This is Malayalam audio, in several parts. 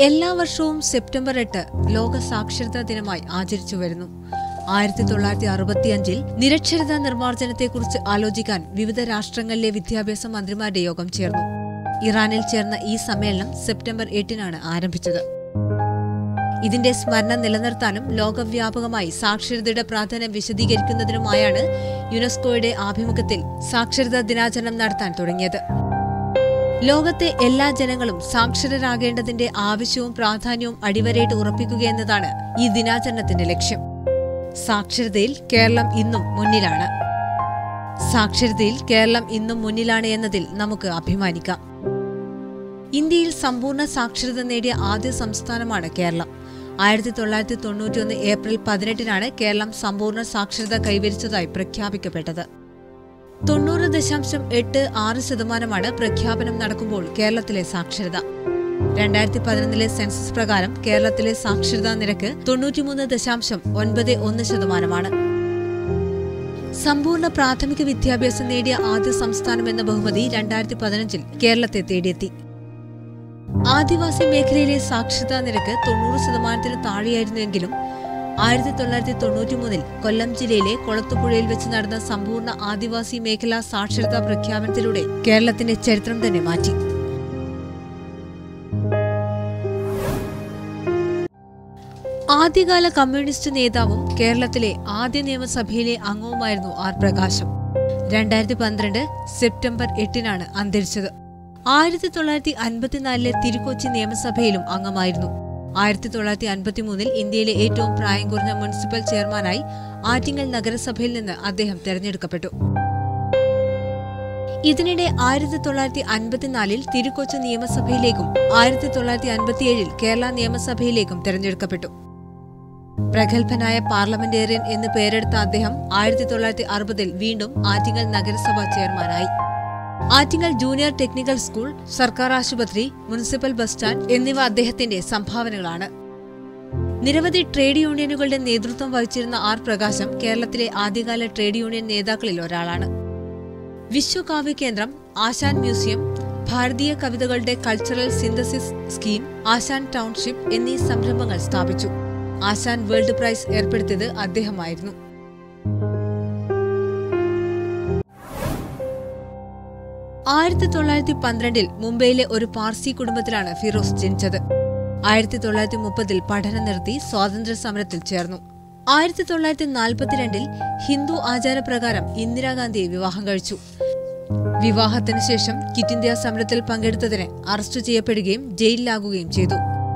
എല്ലാ വർഷവും സെപ്റ്റംബർ എട്ട് ലോക സാക്ഷരതാ ദിനമായി ആചരിച്ചു വരുന്നു ആയിരത്തി തൊള്ളായിരത്തി അറുപത്തിയഞ്ചിൽ നിരക്ഷരതാ നിർമ്മാർജ്ജനത്തെക്കുറിച്ച് ആലോചിക്കാൻ വിവിധ രാഷ്ട്രങ്ങളിലെ വിദ്യാഭ്യാസ മന്ത്രിമാരുടെ യോഗം ചേർന്നു ഇറാനിൽ ചേർന്ന ഈ സമ്മേളനം സെപ്റ്റംബർ എട്ടിനാണ് ആരംഭിച്ചത് ഇതിന്റെ സ്മരണ നിലനിർത്താനും ലോകവ്യാപകമായി സാക്ഷരതയുടെ പ്രാധാന്യം വിശദീകരിക്കുന്നതിനുമായാണ് യുനെസ്കോയുടെ ആഭിമുഖ്യത്തിൽ സാക്ഷരതാ ദിനാചരണം നടത്താൻ തുടങ്ങിയത് ലോകത്തെ എല്ലാ ജനങ്ങളും സാക്ഷരരാകേണ്ടതിന്റെ ആവശ്യവും പ്രാധാന്യവും അടിവരയിട്ട് ഉറപ്പിക്കുക എന്നതാണ് ഈ ദിനാചരണത്തിന്റെ ലക്ഷ്യം സാക്ഷരതയിൽ കേരളം ഇന്നും മുന്നിലാണ് സാക്ഷരതയിൽ കേരളം ഇന്നും മുന്നിലാണ് എന്നതിൽ നമുക്ക് അഭിമാനിക്കാം ഇന്ത്യയിൽ സമ്പൂർണ്ണ സാക്ഷരത നേടിയ ആദ്യ സംസ്ഥാനമാണ് കേരളം ആയിരത്തി തൊള്ളായിരത്തി തൊണ്ണൂറ്റിയൊന്ന് ഏപ്രിൽ പതിനെട്ടിനാണ് കേരളം സമ്പൂർണ്ണ സാക്ഷരത കൈവരിച്ചതായി പ്രഖ്യാപിക്കപ്പെട്ടത് തൊണ്ണൂറ് ദശാംശം എട്ട് ആറ് ശതമാനമാണ് പ്രഖ്യാപനം നടക്കുമ്പോൾ കേരളത്തിലെ സാക്ഷരത രണ്ടായിരത്തി പതിനൊന്നിലെ സെൻസസ് പ്രകാരം കേരളത്തിലെ സാക്ഷരതാ നിരക്ക് തൊണ്ണൂറ്റിമൂന്ന് ദശാംശം ഒൻപത് ഒന്ന് ശതമാനമാണ് സമ്പൂർണ്ണ പ്രാഥമിക വിദ്യാഭ്യാസം നേടിയ ആദ്യ സംസ്ഥാനം എന്ന ബഹുമതി രണ്ടായിരത്തി പതിനഞ്ചിൽ കേരളത്തെ തേടിയെത്തി ആദിവാസി മേഖലയിലെ സാക്ഷരതാ നിരക്ക് തൊണ്ണൂറ് ശതമാനത്തിന് താഴെയായിരുന്നുവെങ്കിലും ആയിരത്തി തൊള്ളായിരത്തി തൊണ്ണൂറ്റിമൂന്നിൽ കൊല്ലം ജില്ലയിലെ കൊളത്തുപുഴയിൽ വെച്ച് നടന്ന സമ്പൂർണ്ണ ആദിവാസി മേഖലാ സാക്ഷരതാ പ്രഖ്യാപനത്തിലൂടെ കേരളത്തിന്റെ ചരിത്രം തന്നെ മാറ്റി ആദ്യകാല കമ്മ്യൂണിസ്റ്റ് നേതാവും കേരളത്തിലെ ആദ്യ നിയമസഭയിലെ അംഗവുമായിരുന്നു ആർ പ്രകാശം രണ്ടായിരത്തി പന്ത്രണ്ട് സെപ്റ്റംബർ എട്ടിനാണ് അന്തരിച്ചത് ആയിരത്തി തൊള്ളായിരത്തി അൻപത്തിനാലിലെ തിരുക്കൊച്ചി നിയമസഭയിലും അംഗമായിരുന്നു ആയിരത്തി തൊള്ളായിരത്തി അൻപത്തിമൂന്നിൽ ഇന്ത്യയിലെ ഏറ്റവും പ്രായം കുറഞ്ഞ മുനിസിപ്പൽ ചെയർമാനായി ആറ്റിങ്ങൽ നഗരസഭയിൽ നിന്ന് അദ്ദേഹം തെരഞ്ഞെടുക്കപ്പെട്ടു ഇതിനിടെ ആയിരത്തി തൊള്ളായിരത്തി അൻപത്തിനാലിൽ തിരുക്കൊച്ചി നിയമസഭയിലേക്കും ആയിരത്തി തൊള്ളായിരത്തി അൻപത്തിയേഴിൽ കേരള നിയമസഭയിലേക്കും തെരഞ്ഞെടുക്കപ്പെട്ടു പ്രഗത്ഭനായ പാർലമെന്റേറിയൻ എന്ന് പേരെടുത്ത അദ്ദേഹം ആയിരത്തി തൊള്ളായിരത്തി അറുപതിൽ വീണ്ടും ആറ്റിങ്ങൽ നഗരസഭ ചെയർമാനായി ആറ്റിങ്ങൽ ജൂനിയർ ടെക്നിക്കൽ സ്കൂൾ സർക്കാർ ആശുപത്രി മുനിസിപ്പൽ ബസ് സ്റ്റാൻഡ് എന്നിവ അദ്ദേഹത്തിന്റെ സംഭാവനകളാണ് നിരവധി ട്രേഡ് യൂണിയനുകളുടെ നേതൃത്വം വഹിച്ചിരുന്ന ആർ പ്രകാശം കേരളത്തിലെ ആദ്യകാല ട്രേഡ് യൂണിയൻ നേതാക്കളിൽ ഒരാളാണ് വിശ്വകാവ്യ കേന്ദ്രം ആശാൻ മ്യൂസിയം ഭാരതീയ കവിതകളുടെ cultural synthesis scheme Asan township എന്നീ സംരംഭങ്ങൾ സ്ഥാപിച്ചു ആശാൻ വേൾഡ് പ്രൈസ് ഏർപ്പെടുത്തിയത് അദ്ദേഹമായിരുന്നു ആയിരത്തി തൊള്ളായിരത്തി പന്ത്രണ്ടിൽ മുംബൈയിലെ ഒരു പാർസി കുടുംബത്തിലാണ് ഫിറോസ് ജനിച്ചത് ആയിരത്തി തൊള്ളായിരത്തി മുപ്പതിൽ പഠനം നിർത്തി സ്വാതന്ത്ര്യ സമരത്തിൽ ചേർന്നു ആയിരത്തി തൊള്ളായിരത്തി നാൽപ്പത്തിരണ്ടിൽ ഹിന്ദു ആചാരപ്രകാരം ഇന്ദിരാഗാന്ധിയെ വിവാഹം കഴിച്ചു വിവാഹത്തിന് ശേഷം ക്വിറ്റ് ഇന്ത്യ സമരത്തിൽ പങ്കെടുത്തതിന് അറസ്റ്റ് ചെയ്യപ്പെടുകയും ജയിലിലാകുകയും ചെയ്തു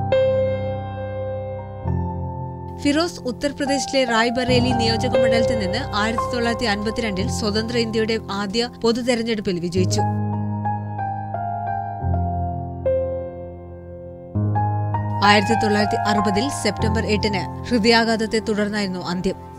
ഫിറോസ് ഉത്തർപ്രദേശിലെ റായ്ബറേലി നിയോജക മണ്ഡലത്തിൽ നിന്ന് ആയിരത്തി തൊള്ളായിരത്തി അൻപത്തിരണ്ടിൽ സ്വതന്ത്ര ഇന്ത്യയുടെ ആദ്യ പൊതു തെരഞ്ഞെടുപ്പിൽ വിജയിച്ചു ആയിരത്തി തൊള്ളായിരത്തി അറുപതിൽ സെപ്റ്റംബർ എട്ടിന് ഹൃദയാഘാതത്തെ തുടർന്നായിരുന്നു അന്ത്യം